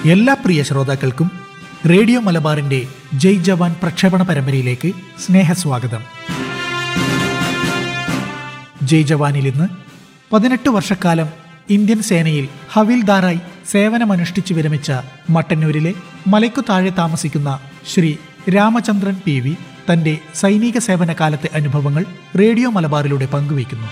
എല്ലാ പ്രിയ ശ്രോതാക്കൾക്കും റേഡിയോ മലബാറിന്റെ ജയ് ജവാൻ പ്രക്ഷേപണ പരമ്പരയിലേക്ക് സ്നേഹസ്വാഗതം ജയ് ജവാനിൽ ഇന്ന് പതിനെട്ട് വർഷക്കാലം ഇന്ത്യൻ സേനയിൽ ഹവിൽദാറായി സേവനമനുഷ്ഠിച്ചു വിരമിച്ച മട്ടന്നൂരിലെ മലയ്ക്കു താഴെ താമസിക്കുന്ന ശ്രീ രാമചന്ദ്രൻ പി വി തന്റെ സൈനിക സേവന കാലത്തെ അനുഭവങ്ങൾ റേഡിയോ മലബാറിലൂടെ പങ്കുവയ്ക്കുന്നു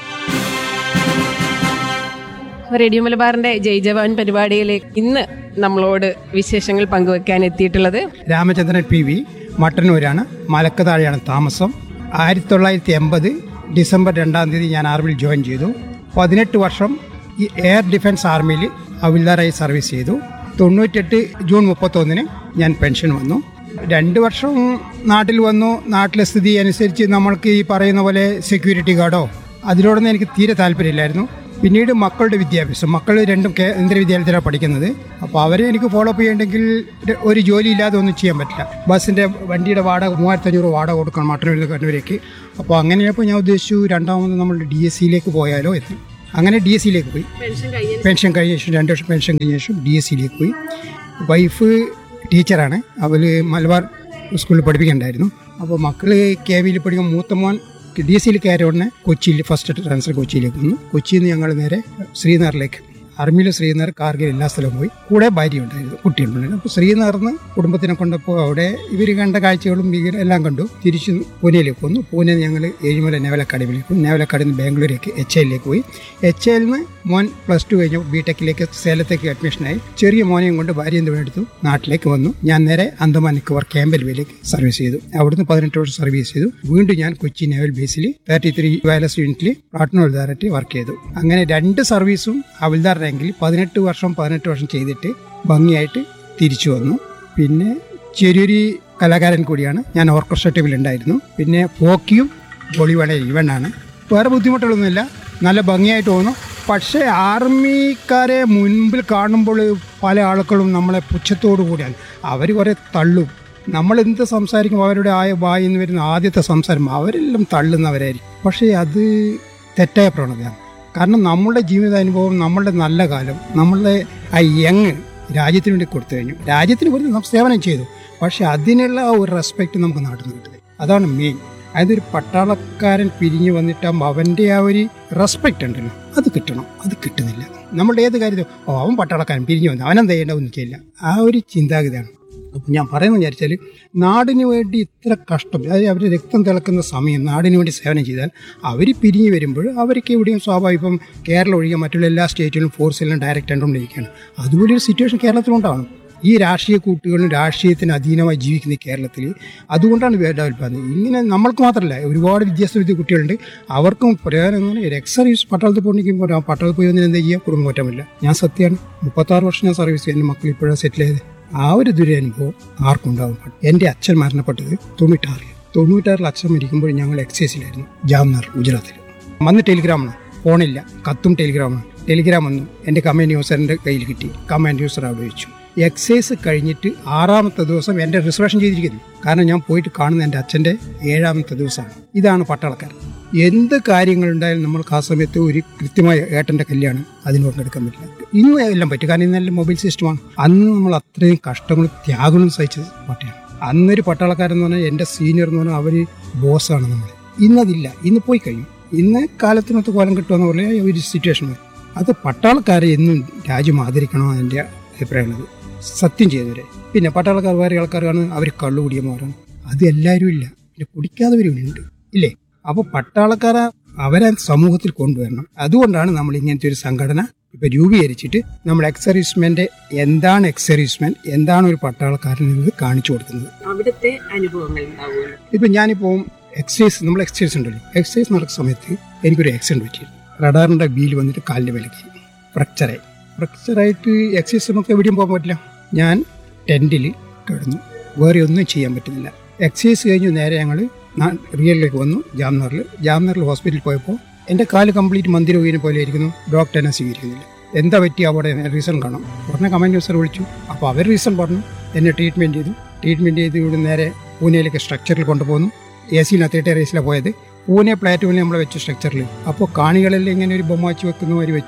റേഡിയോ മലബാറിന്റെ ജയ് ജവാൻ പരിപാടിയിലേക്ക് ഇന്ന് നമ്മളോട് വിശേഷങ്ങൾ പങ്കുവെക്കാൻ എത്തിയിട്ടുള്ളത് രാമചന്ദ്രൻ പി വി മട്ടന്നൂരാണ് മലക്കതാഴെയാണ് താമസം ആയിരത്തി തൊള്ളായിരത്തി എൺപത് ഡിസംബർ രണ്ടാം തീയതി ഞാൻ ആർമിയിൽ ജോയിൻ ചെയ്തു പതിനെട്ട് വർഷം ഈ എയർ ഡിഫൻസ് ആർമിയിൽ ഹവിൽദാറായി സർവീസ് ചെയ്തു തൊണ്ണൂറ്റെട്ട് ജൂൺ മുപ്പത്തൊന്നിന് ഞാൻ പെൻഷൻ വന്നു രണ്ട് വർഷം നാട്ടിൽ വന്നു നാട്ടിലെ സ്ഥിതി അനുസരിച്ച് നമ്മൾക്ക് ഈ പറയുന്ന പോലെ സെക്യൂരിറ്റി ഗാർഡോ അതിനോടൊന്നും എനിക്ക് തീരെ താല്പര്യമില്ലായിരുന്നു പിന്നീട് മക്കളുടെ വിദ്യാഭ്യാസം മക്കൾ രണ്ടും കേന്ദ്ര വിദ്യാലയത്തിലാണ് പഠിക്കുന്നത് അപ്പോൾ അവരെ എനിക്ക് ഫോളോ അപ്പ് ചെയ്യണമെങ്കിൽ ര- ഒരു ജോലി ഇല്ലാതെ ഒന്നും ചെയ്യാൻ പറ്റില്ല ബസ്സിൻ്റെ വണ്ടിയുടെ വാടക മൂവായിരത്തഞ്ഞൂറ് വാടക കൊടുക്കണം മട്ടന്നൂരിൽ നിന്ന് കണ്ണൂരേക്ക് അപ്പോൾ അങ്ങനെയപ്പോൾ ഞാൻ ഉദ്ദേശിച്ചു രണ്ടാമത് നമ്മൾ ഡി എസ് സിയിലേക്ക് പോയാലോ എന്ന് അങ്ങനെ ഡി എസ് സിയിലേക്ക് പോയി പെൻഷൻ കഴിഞ്ഞ ശേഷം രണ്ട് വർഷം പെൻഷൻ കഴിഞ്ഞ ശേഷം ഡി എസ് സിയിലേക്ക് പോയി വൈഫ് ടീച്ചറാണ് അവർ മലബാർ സ്കൂളിൽ പഠിപ്പിക്കണ്ടായിരുന്നു അപ്പോൾ മക്കൾ കെ വിയിൽ പഠിക്കുന്ന മൂത്ത മോൻ ഡി എസ് സിയിൽ കയറിയ ഉടനെ കൊച്ചിയിൽ ഫസ്റ്റ് ട്രാൻസ്ഫർ കൊച്ചിയിലേക്ക് വന്നു കൊച്ചിയിൽ നിന്ന് ഞങ്ങൾ നേരെ ശ്രീനഗറിലേക്ക് ആർമിയിലെ ശ്രീനഗർ കാർഗിൽ എല്ലാ സ്ഥലവും പോയി കൂടെ ഭാര്യ ഉണ്ടായിരുന്നു കുട്ടിയുണ്ടായിരുന്നു അപ്പോൾ ശ്രീനഗറിന്ന് കുടുംബത്തിനെ കൊണ്ടപ്പോൾ അവിടെ ഇവർ കണ്ട കാഴ്ചകളും ഭീകര എല്ലാം കണ്ടു തിരിച്ച് പൂനെയിലേക്ക് വന്നു പൂനെ ഞങ്ങൾ ഏഴിമല നേവൽ അക്കാഡമിയിലേക്ക് പോയി നേവൽ അക്കാഡമി ബാംഗ്ലൂരേക്ക് എച്ച് ഐയിലേക്ക് പോയി എച്ച് ഐയിൽ നിന്ന് മോൻ പ്ലസ് ടു കഴിഞ്ഞു ബി ടെക്കിലേക്ക് സേലത്തേക്ക് അഡ്മിഷനായി ചെറിയ മോനെയും കൊണ്ട് ഭാര്യ എന്ത് എടുത്തു നാട്ടിലേക്ക് വന്നു ഞാൻ നേരെ അന്തമാൻ നിക്കോബാർ ക്യാമ്പൽവേയിലേക്ക് സർവീസ് ചെയ്തു അവിടുന്ന് പതിനെട്ട് വർഷം സർവീസ് ചെയ്തു വീണ്ടും ഞാൻ കൊച്ചി നേവൽ ബേസിൽ thirty three wireless unit partner ഹവിൽദാറായിട്ട് വർക്ക് ചെയ്തു അങ്ങനെ രണ്ട് സർവീസും ഹവിൽദാർ റാങ്കിൽ പതിനെട്ട് വർഷം പതിനെട്ട് വർഷം ചെയ്തിട്ട് ഭംഗിയായിട്ട് തിരിച്ചു വന്നു പിന്നെ ചെറിയൊരു കലാകാരൻ കൂടിയാണ് ഞാൻ ഓർക്കസ്ട്ര ടീമിൽ ഉണ്ടായിരുന്നു പിന്നെ ഹോക്കിയും വോളിബോളും ഇവണ്ണാണ് വേറെ ബുദ്ധിമുട്ടുകളൊന്നുമില്ല നല്ല ഭംഗിയായിട്ട് തോന്നുന്നു പക്ഷേ ആർമിക്കാരെ മുൻപിൽ കാണുമ്പോൾ പല ആളുകളും നമ്മളെ പുച്ഛത്തോടു കൂടിയാണ് അവർ കുറേ തള്ളും നമ്മൾ എന്ത് സംസാരിക്കും അവരുടെ ആയ വായി എന്ന് വരുന്ന ആദ്യത്തെ സംസാരം അവരെല്ലാം തള്ളുന്നവരായിരിക്കും പക്ഷേ അത് തെറ്റായ പ്രവണതയാണ് കാരണം നമ്മളുടെ ജീവിതാനുഭവം നമ്മളുടെ നല്ല കാലം നമ്മളുടെ ആ യങ് രാജ്യത്തിന് വേണ്ടി കൊടുത്തു കഴിഞ്ഞു രാജ്യത്തിന് വേണ്ടി നാം സേവനം ചെയ്തു പക്ഷെ അതിനുള്ള ആ ഒരു റെസ്പെക്റ്റ് നമുക്ക് നാട്ടിൽ നിന്ന് കിട്ടുന്നത് അതാണ് മെയിൻ അതായത് ഒരു പട്ടാളക്കാരൻ പിരിഞ്ഞു വന്നിട്ടാകുമ്പോൾ അവൻ്റെ ആ ഒരു റെസ്പെക്റ്റ് ഉണ്ടല്ലോ അത് കിട്ടണം അത് കിട്ടുന്നില്ല നമ്മളുടെ ഏത് കാര്യത്തിലും ഓ അവൻ പട്ടാളക്കാരൻ പിരിഞ്ഞു വന്നു അവനെന്താ ചെയ്യേണ്ടതൊന്നും ചെയ്യില്ല ആ ഒരു ചിന്താഗതിയാണ് അപ്പം ഞാൻ പറയുന്നത് വിചാരിച്ചാൽ നാടിന് വേണ്ടി ഇത്ര കഷ്ടം അതായത് അവർ രക്തം തിളക്കുന്ന സമയം നാടിന് വേണ്ടി സേവനം ചെയ്താൽ അവർ പിരിഞ്ഞു വരുമ്പോൾ അവർക്ക് എവിടെയും സ്വാഭാവികം കേരളം ഒഴികെ മറ്റുള്ള എല്ലാ സ്റ്റേറ്റിലും ഫോഴ്സിലും ഡയറക്റ്റ് കണ്ടുകൊണ്ടിരിക്കുകയാണ് അതുപോലെ ഒരു സിറ്റുവേഷൻ കേരളത്തിലുണ്ടാവണം ഈ രാഷ്ട്രീയ കൂട്ടുകളും രാഷ്ട്രീയത്തിന് അധീനമായി ജീവിക്കുന്ന ഈ കേരളത്തിൽ അതുകൊണ്ടാണ് ഡെവലപ്പ് ഇങ്ങനെ നമ്മൾക്ക് മാത്രമല്ല ഒരുപാട് വിദ്യാഭ്യാസ വിദ്യ കുട്ടികളുണ്ട് അവർക്കും പ്രയോജനം എന്ന് പറഞ്ഞാൽ ഒരു എക്സ് സർവീസ് പട്ടാളത്തിൽ പോകണമെങ്കിൽ ആ പട്ടാളത്തിൽ പോയി വന്നിട്ട് എന്താ ചെയ്യുക കുടുംബം പറ്റാമില്ല ഞാൻ സത്യമാണ് മുപ്പത്താറ് വർഷം ഞാൻ സർവീസ് ചെയ്തു എൻ്റെ മക്കൾ ഇപ്പോഴാണ് സെറ്റിൽ ചെയ്ത് ആ ഒരു ദുരനുഭവം ആർക്കും ഉണ്ടാവും എൻ്റെ അച്ഛൻ മരണപ്പെട്ടത് തൊണ്ണൂറ്റാറിൽ തൊണ്ണൂറ്റാറിൽ അച്ഛൻ മരിക്കുമ്പോൾ ഞങ്ങൾ എക്സൈസിലായിരുന്നു ജാംനഗർ ഗുജറാത്തിൽ വന്ന് ടെലിഗ്രാമാണ് ഫോണില്ല കത്തും ടെലിഗ്രാമാണ് ടെലിഗ്രാം വന്നു എൻ്റെ കമാൻഡ് യൂസറിൻ്റെ കയ്യിൽ കിട്ടി കമാൻഡ് യൂസർ അവിടെ വെച്ചു എക്സൈസ് കഴിഞ്ഞിട്ട് ആറാമത്തെ ദിവസം എൻ്റെ റിസർവേഷൻ ചെയ്തിരിക്കുന്നു കാരണം ഞാൻ പോയിട്ട് കാണുന്ന എൻ്റെ അച്ഛൻ്റെ ഏഴാമത്തെ ദിവസമാണ് ഇതാണ് പട്ടാളക്കാരൻ എന്ത് കാര്യങ്ങളുണ്ടായാലും നമ്മൾക്ക് ആ സമയത്ത് ഒരു കൃത്യമായ ഏട്ടൻ്റെ കല്യാണം അതിന് പങ്കെടുക്കാൻ പറ്റില്ല ഇന്ന് എല്ലാം പറ്റും കാരണം ഇന്നെല്ലാം മൊബൈൽ സിസ്റ്റമാണ് അന്ന് നമ്മൾ അത്രയും കഷ്ടങ്ങളും ത്യാഗങ്ങളും സഹിച്ചത് പാർട്ടിയാണ് അന്നൊരു പട്ടാളക്കാരൻ എന്ന് പറഞ്ഞാൽ എൻ്റെ സീനിയർ എന്ന് പറഞ്ഞാൽ അവർ ബോസാണ് നമ്മൾ ഇന്നതില്ല ഇന്ന് പോയി കഴിഞ്ഞു ഇന്ന് കാലത്തിനൊത്ത് കോലം കിട്ടുമെന്ന് പറഞ്ഞാൽ ഒരു സിറ്റുവേഷൻ വരും അത് പട്ടാളക്കാരെ എന്നും രാജ്യം ആദരിക്കണമെന്ന് എൻ്റെ അഭിപ്രായമുള്ളത് സത്യം ചെയ്തവരെ പിന്നെ പട്ടാളക്കാർ വേറെ ആൾക്കാരാണ് അവർ കള്ളു കുടിയന്മാരാണ് അത് എല്ലാവരും ഇല്ല പിന്നെ കുടിക്കാത്തവരുണ്ട് ഇല്ലേ അപ്പോൾ പട്ടാളക്കാരെ അവരെ സമൂഹത്തിൽ കൊണ്ടുവരണം അതുകൊണ്ടാണ് നമ്മൾ ഇങ്ങനത്തെ ഒരു സംഘടന ഇപ്പൊ രൂപീകരിച്ചിട്ട് നമ്മൾ എക്സർവീസ്മെന്റ് എന്താണ് എക്സർവീസ്മെൻ എന്താണ് ഒരു പട്ടാളക്കാരൻ എന്നത് കാണിച്ചു കൊടുക്കുന്നത് അവിടുത്തെ അനുഭവങ്ങൾ ഉണ്ടാവുമല്ലോ ഇപ്പൊ ഞാനിപ്പോ എക്സസൈസ് നമ്മൾ എക്സസൈസ് ഉണ്ടല്ലോ എക്സസൈസ് നടക്കുന്ന സമയത്ത് എനിക്കൊരു ആക്സിഡന്റ് പറ്റി റഡാറിന്റെ ബീൽ വന്നിട്ട് കാലിന്റെ വിലക്ക് ഫ്രക്ചറായി ഫ്രക്ചറായിട്ട് എക്സസൈസ് നമുക്ക് എവിടെയും പോകാൻ പറ്റില്ല ഞാൻ ടെൻറ്റിൽ കിടന്നു വേറെ ഒന്നും ചെയ്യാൻ പറ്റുന്നില്ല എക്സസൈസ് കഴിഞ്ഞ് നേരെ ഞങ്ങൾ റിയലിലേക്ക് വന്നു ജാംനഗറിൽ ജാംനഗറിൽ ഹോസ്പിറ്റലിൽ പോയപ്പോൾ എൻ്റെ കാല് കംപ്ലീറ്റ് മന്ദിര വീനെ പോലെ ഇരിക്കുന്നു ഡോക്ടർ എന്നെ സ്വീകരിക്കുന്നില്ല എന്താ പറ്റി അവിടെ റീസൺ കാണാം ഉടനെ കമാൻഡ് ഓഫീസർ വിളിച്ചു അപ്പോൾ അവർ റീസൺ പറഞ്ഞു എന്നെ ട്രീറ്റ്മെൻറ്റ് ചെയ്തു ട്രീറ്റ്മെൻറ്റ് ചെയ്ത് ഇവിടെ നേരെ പൂനെയിലേക്ക് സ്ട്രക്ചറിൽ കൊണ്ടുപോകുന്നു എ സിനകത്തേട്ട് റേസിലാണ് പോയത് പൂനെ പ്ലാറ്റ്ഫോമിൽ നമ്മൾ വെച്ചു സ്ട്രക്ചറിൽ അപ്പോൾ കാണികളെല്ലാം ഇങ്ങനെ ഒരു ബൊമ്മ വെച്ച് വെക്കുന്ന മാതിരി വെച്ചു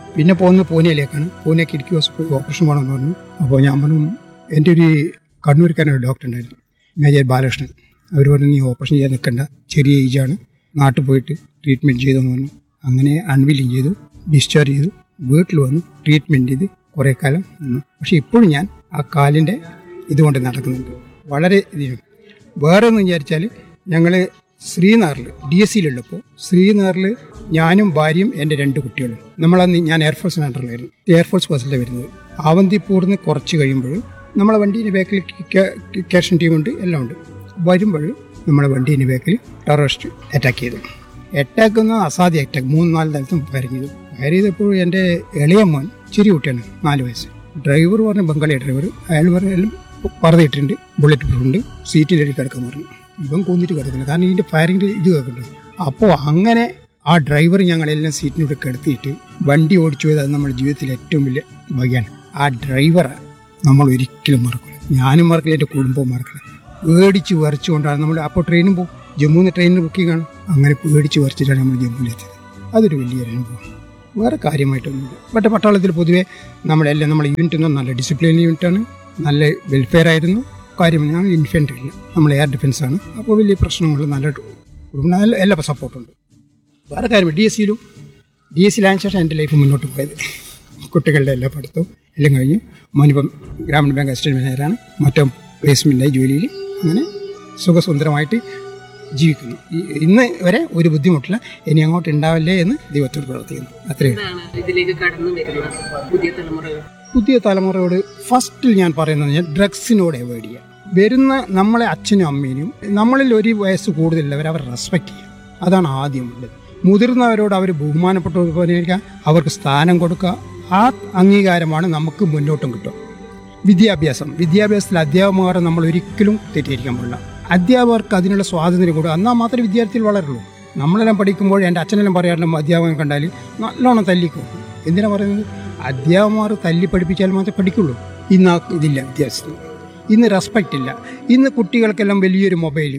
പിന്നെ പോകുന്നത് പൂനെയിലേക്കാണ് പൂനെ കിടക്കി ഹോസ്പിറ്റൽ ഓപ്പറേഷൻ വേണമെന്ന് പറഞ്ഞു അപ്പോൾ ഞാൻ പറഞ്ഞു എൻ്റെ ഒരു കണ്ണൂർക്കാരനൊരു ഡോക്ടർ ഉണ്ടായിരുന്നു മേജർ ബാലകൃഷ്ണൻ അവർ പറഞ്ഞു നീ ഓപ്പറേഷൻ ചെയ്യാൻ നിൽക്കണ്ട ചെറിയ ഏജാണ് നാട്ടിൽ പോയിട്ട് ട്രീറ്റ്മെൻറ്റ് ചെയ്തെന്ന് പറഞ്ഞു അങ്ങനെ അൺവില്ലിങ് ചെയ്തു ഡിസ്ചാർജ് ചെയ്തു വീട്ടിൽ വന്നു ട്രീറ്റ്മെൻറ്റ് ചെയ്ത് കുറേ കാലം നിന്നു പക്ഷേ ഇപ്പോഴും ഞാൻ ആ കാലിൻ്റെ ഇതുകൊണ്ട് നടക്കുന്നുണ്ട് വളരെ ഇതിന് വേറെ ഒന്ന് വിചാരിച്ചാൽ ഞങ്ങൾ ശ്രീനഗറിൽ ഡി എസ് സിയിലുള്ളപ്പോൾ ശ്രീനഗറിൽ ഞാനും ഭാര്യയും എൻ്റെ രണ്ട് കുട്ടികളും നമ്മളന്ന് ഞാൻ എയർഫോഴ്സ് അണ്ടറിലായിരുന്നു എയർഫോഴ്സ് ബസ്സിലാണ് വരുന്നത് ആവന്തിപ്പൂറിൽ നിന്ന് കുറച്ച് കഴിയുമ്പോൾ നമ്മളെ വണ്ടീൻ്റെ ബാക്കിൽ ക്യാഷൻ ടീമുണ്ട് എല്ലാം ഉണ്ട് വരുമ്പോൾ നമ്മളെ വണ്ടീൻ്റെ ബാക്കിൽ ടെററിസ്റ്റ് അറ്റാക്ക് ചെയ്തു അറ്റാക്ക് എന്ന് അസാധ്യ അറ്റാക്ക് മൂന്ന് നാല് സ്ഥലത്തും ഫയർ ചെയ്തു ഫയർ ചെയ്തപ്പോൾ എൻ്റെ ഇളയ മോൻ ചെറിയ കുട്ടിയാണ് നാല് വയസ്സ് ഡ്രൈവർ പറഞ്ഞ ബംഗാളി ഡ്രൈവർ അയാൾ പറഞ്ഞാലും പറഞ്ഞിട്ടുണ്ട് ബുള്ളറ്റ് പ്രൂഫ് ഉണ്ട് സീറ്റിലേക്ക് കിടക്കാൻ പറഞ്ഞു ഇവൻ കൊന്നിട്ട് കിടക്കില്ല കാരണം ഇതിൻ്റെ ഫയറിൻ്റെ ഇത് കേൾക്കുന്നുണ്ട് അപ്പോൾ അങ്ങനെ ആ ഡ്രൈവർ ഞങ്ങളെല്ലാം സീറ്റിനോട് കിടത്തിയിട്ട് വണ്ടി ഓടിച്ചു പോയത് അത് നമ്മുടെ ജീവിതത്തിലെ ഏറ്റവും വലിയ ഭാഗ്യമാണ് ആ ഡ്രൈവറെ നമ്മൾ ഒരിക്കലും മറക്കില്ല ഞാനും മറക്കില്ല എൻ്റെ കുടുംബവും മറക്കില്ല പേടിച്ച് വരച്ചുകൊണ്ടാണ് നമ്മൾ അപ്പോൾ ട്രെയിനും പോകും ജമ്മുന്ന് ട്രെയിനിന് ബുക്കിംഗ് ആണ് അങ്ങനെ പേടിച്ച് വരച്ചിട്ടാണ് നമ്മൾ ജമ്മുവിലെത്തിയത് അതൊരു വലിയൊരു അനുഭവം വേറെ കാര്യമായിട്ടൊന്നുമില്ല പക്ഷേ പട്ടാളത്തിൽ പൊതുവേ നമ്മളെല്ലാം നമ്മുടെ യൂണിറ്റ് ഒന്നും നല്ല ഡിസിപ്ലിൻ യൂണിറ്റാണ് നല്ല വെൽഫെയർ ആയിരുന്നു കാര്യം ഞാൻ ഇൻഫെൻട്രി ഇല്ല നമ്മൾ എയർ ഡിഫൻസ് ആണ് അപ്പോൾ വലിയ പ്രശ്നങ്ങൾ നല്ല നല്ല എല്ലാ സപ്പോർട്ടുണ്ട് വേറെ കാര്യം ഡി എസ് സിയിലും ഡി എസ് സിയിലായ ശേഷം എൻ്റെ ലൈഫ് മുന്നോട്ട് പോയത് കുട്ടികളുടെ എല്ലാ പഠിത്തവും എല്ലാം കഴിഞ്ഞ് മോനിപ്പം ഗ്രാമീണ ബാങ്ക് അസിസ്റ്റൻറ്റ് മാനേജറാണ് മറ്റോ പ്ലേസ്മെൻറ്റായി ജോലിയിൽ അങ്ങനെ സുഖസുന്ദരമായിട്ട് ജീവിക്കുന്നു ഈ- ഇന്ന് വരെ ഒരു ബുദ്ധിമുട്ടില്ല ഇനി അങ്ങോട്ട് ഉണ്ടാവില്ലേ എന്ന് ദൈവത്തോട് പ്രവർത്തിക്കുന്നു അത്രയേ ഉള്ളൂ. ഇതിലേക്ക് കടന്നു വരുന്ന പുതിയ തലമുറകൾ പുതിയ തലമുറയോട് ഫസ്റ്റിൽ ഞാൻ പറയുന്നത് ഞാൻ ഡ്രഗ്സിനോട് അവോയ്ഡ് ചെയ്യുക വരുന്ന നമ്മളെ അച്ഛനും അമ്മേനും നമ്മളിൽ ഒരു വയസ്സ് കൂടുതലുള്ളവർ അവർ റെസ്പെക്റ്റ് ചെയ്യുക അതാണ് ആദ്യം ഉള്ളത് മുതിർന്നവരോട് അവർ ബഹുമാനപ്പെട്ട അവർക്ക് സ്ഥാനം കൊടുക്കുക ആ അംഗീകാരമാണ് നമുക്ക് മുന്നോട്ടും കിട്ടുക വിദ്യാഭ്യാസം വിദ്യാഭ്യാസത്തിൽ അധ്യാപകരെ നമ്മൾ ഒരിക്കലും തെറ്റിദ്ധരിക്കാൻ പാടില്ല അധ്യാപകർക്ക് അതിനുള്ള സ്വാതന്ത്ര്യം കൊടുക്കുക എന്നാൽ മാത്രമേ വിദ്യാർത്ഥികൾ വളരുള്ളൂ നമ്മളെല്ലാം പഠിക്കുമ്പോൾ എൻ്റെ അച്ഛനെല്ലാം പറയാറുണ്ട് അധ്യാപകൻ കണ്ടാൽ നല്ലോണം തല്ലിക്കും എന്തിനാ പറയുന്നത് അധ്യാപകന്മാർ തല്ലി പഠിപ്പിച്ചാൽ മാത്രമേ പഠിക്കുള്ളൂ ഇന്ന് ആ ഇതില്ല വിദ്യാഭ്യാസത്തിൽ ഇന്ന് റെസ്പെക്റ്റ് ഇല്ല ഇന്ന് കുട്ടികൾക്കെല്ലാം വലിയൊരു മൊബൈൽ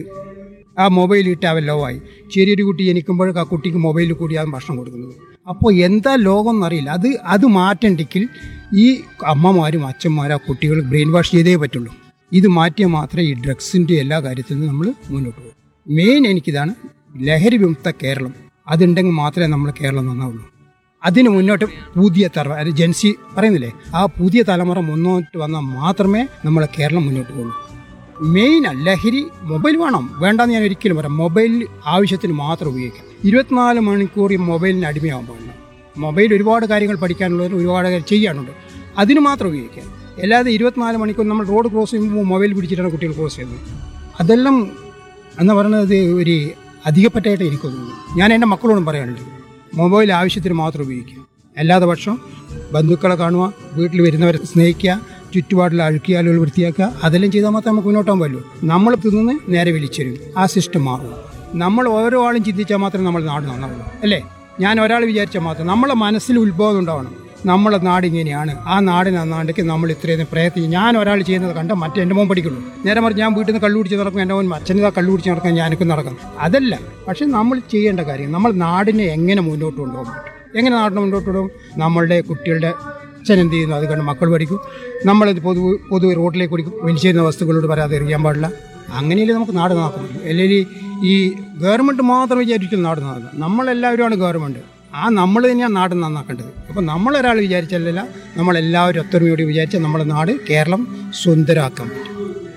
ആ മൊബൈൽ ഇട്ട് അവൻ ലോ ആയി ചെറിയൊരു കുട്ടി ജനിക്കുമ്പോഴേക്ക് ആ കുട്ടിക്ക് മൊബൈലിൽ കൂടിയാണ് ഭക്ഷണം കൊടുക്കുന്നത് അപ്പോൾ എന്താ ലോകം എന്നറിയില്ല അത് അത് മാറ്റണ്ടെങ്കിൽ ഈ അമ്മമാരും അച്ഛന്മാരും ആ കുട്ടികൾ ബ്രെയിൻ വാഷ് ചെയ്തേ പറ്റുള്ളൂ ഇത് മാറ്റിയാൽ മാത്രമേ ഈ ഡ്രഗ്സിൻ്റെ എല്ലാ കാര്യത്തിലും നമ്മൾ മുന്നോട്ട് പോകും മെയിൻ എനിക്കിതാണ് ലഹരി വിമുക്ത കേരളം അതുണ്ടെങ്കിൽ മാത്രമേ നമ്മൾ കേരളം നന്നാവുള്ളൂ അതിന് മുന്നോട്ട് പുതിയ തലമുറ അത് ജൻസി പറയുന്നില്ലേ ആ പുതിയ തലമുറ മുന്നോട്ട് വന്നാൽ മാത്രമേ നമ്മളെ കേരളം മുന്നോട്ട് പോകുള്ളൂ മെയിൻ ലഹരി മൊബൈൽ വേണം വേണ്ടെന്ന് ഞാൻ ഒരിക്കലും പറയാം മൊബൈൽ ആവശ്യത്തിന് മാത്രം ഉപയോഗിക്കാം ഇരുപത്തിനാല് മണിക്കൂർ ഈ മൊബൈലിന് അടിമയാവാൻ പാടില്ല മൊബൈൽ ഒരുപാട് കാര്യങ്ങൾ പഠിക്കാനുള്ളത് ഒരുപാട് കാര്യം ചെയ്യാനുണ്ട് അതിന് മാത്രം ഉപയോഗിക്കാം അല്ലാതെ ഇരുപത്തിനാല് മണിക്കൂർ നമ്മൾ റോഡ് ക്രോസ് ചെയ്യുമ്പോൾ മൊബൈൽ പിടിച്ചിട്ടാണ് കുട്ടികൾ ക്രോസ് ചെയ്യുന്നത് അതെല്ലാം എന്ന് പറയുന്നത് ഒരു അധികപ്പറ്റായിട്ട് എനിക്ക് തോന്നുന്നു ഞാൻ എൻ്റെ മക്കളോടും പറയാനുണ്ട് മൊബൈൽ ആവശ്യത്തിന് മാത്രം ഉപയോഗിക്കുക അല്ലാതെ പക്ഷം ബന്ധുക്കളെ കാണുക വീട്ടിൽ വരുന്നവരെ സ്നേഹിക്കുക ചുറ്റുപാടിൽ അഴുക്കിയാലുകൾ വൃത്തിയാക്കുക അതെല്ലാം ചെയ്താൽ മാത്രമേ നമുക്ക് മുന്നോട്ടാൻ പറ്റൂ നമ്മൾ തിന്ന് നേരെ വലിച്ചെരും ആ സിസ്റ്റം മാറുക നമ്മൾ ഓരോ ആളും ചിന്തിച്ചാൽ മാത്രമേ നമ്മുടെ നാട് നന്നാവുള്ളൂ അല്ലേ ഞാൻ ഒരാൾ വിചാരിച്ചാൽ മാത്രം നമ്മളെ മനസ്സിൽ ഉത്ബോധം ഉണ്ടാവണം നമ്മളെ നാട് ഇങ്ങനെയാണ് ആ നാട് നന്നാണ്ടെങ്കിൽ നമ്മൾ ഇത്രയും പ്രയത്നം ഞാൻ ഒരാൾ ചെയ്യുന്നത് കണ്ട മറ്റേ എൻ്റെ മോൻ പഠിക്കുള്ളൂ നേരെ മറിച്ച് ഞാൻ വീട്ടിൽ നിന്ന് കള്ളു കുടിച്ച് നടക്കും എൻ്റെ മോൻ അച്ഛനിതാ കള്ളു കുടിച്ച് നടക്കാൻ ഞാനൊക്കെ നടക്കാം അതല്ല പക്ഷെ നമ്മൾ ചെയ്യേണ്ട കാര്യം നമ്മൾ നാടിനെ എങ്ങനെ മുന്നോട്ട് കൊണ്ടുപോകാൻ പറ്റും എങ്ങനെ നാടിനെ മുന്നോട്ട് കൊണ്ടുപോകും നമ്മളുടെ കുട്ടികളുടെ അച്ഛൻ എന്ത് ചെയ്യുന്നു അത് കണ്ട് മക്കൾ പഠിക്കും നമ്മളത് പൊതുവ് പൊതുവെ റോഡിലേക്ക് കുടിക്കും വലിച്ചേരുന്ന വസ്തുക്കളോട് പറയാതെ എറിയാൻ പാടില്ല അങ്ങനെയല്ലേ നമുക്ക് നാട് നടക്കും അല്ലെങ്കിൽ ഈ ഗവൺമെൻറ് മാത്രം വിചാരിച്ചിട്ട് നാട് നടക്കുക നമ്മളെല്ലാവരുമാണ് ഗവൺമെൻറ് ആ നമ്മൾ തന്നെയാണ് നാട് നന്നാക്കേണ്ടത് അപ്പം നമ്മളൊരാൾ വിചാരിച്ചല്ല നമ്മളെല്ലാവരും ഒത്തൊരുമയോട് വിചാരിച്ചാൽ നമ്മുടെ നാട് കേരളം സുന്ദരമാക്കാൻ പറ്റും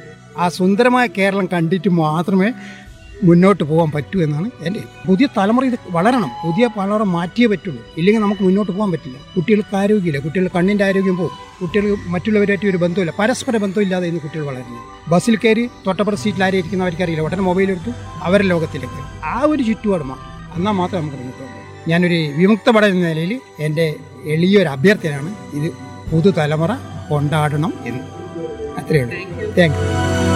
ആ സുന്ദരമായ കേരളം കണ്ടിട്ട് മാത്രമേ മുന്നോട്ട് പോകാൻ പറ്റൂ എന്നാണ് എൻ്റെ പുതിയ തലമുറ ഇത് വളരണം പുതിയ തലമുറ മാറ്റിയേ പറ്റുള്ളൂ ഇല്ലെങ്കിൽ നമുക്ക് മുന്നോട്ട് പോകാൻ പറ്റില്ല കുട്ടികൾക്ക് ആരോഗ്യമില്ല കുട്ടികൾ കണ്ണിൻ്റെ ആരോഗ്യം പോകും കുട്ടികൾ മറ്റുള്ളവരായിട്ട് ഒരു ബന്ധമില്ല പരസ്പര ബന്ധമില്ലാതെ ഇന്ന് കുട്ടികൾ വളരുന്നു ബസ്സിൽ കയറി തൊട്ടപ്പുറ സീറ്റിൽ ആരെ ഇരിക്കുന്നവർക്കറിയില്ല ഉടനെ മൊബൈൽ എടുത്തു അവരുടെ ലോകത്തിലേക്ക് ആ ഒരു ചുറ്റുപാട് മാറും എന്നാൽ മാത്രമേ നമുക്ക് മുന്നോട്ട് പോകാൻ പറ്റൂ. ഞാനൊരു വിമുക്ത പഠന നിലയിൽ എൻ്റെ എളിയൊരു അഭ്യർത്ഥനയാണ് ഇത് പുതുതലമുറ കൊണ്ടാടണം എന്ന് അത്രയേ ഉള്ളൂ താങ്ക് യു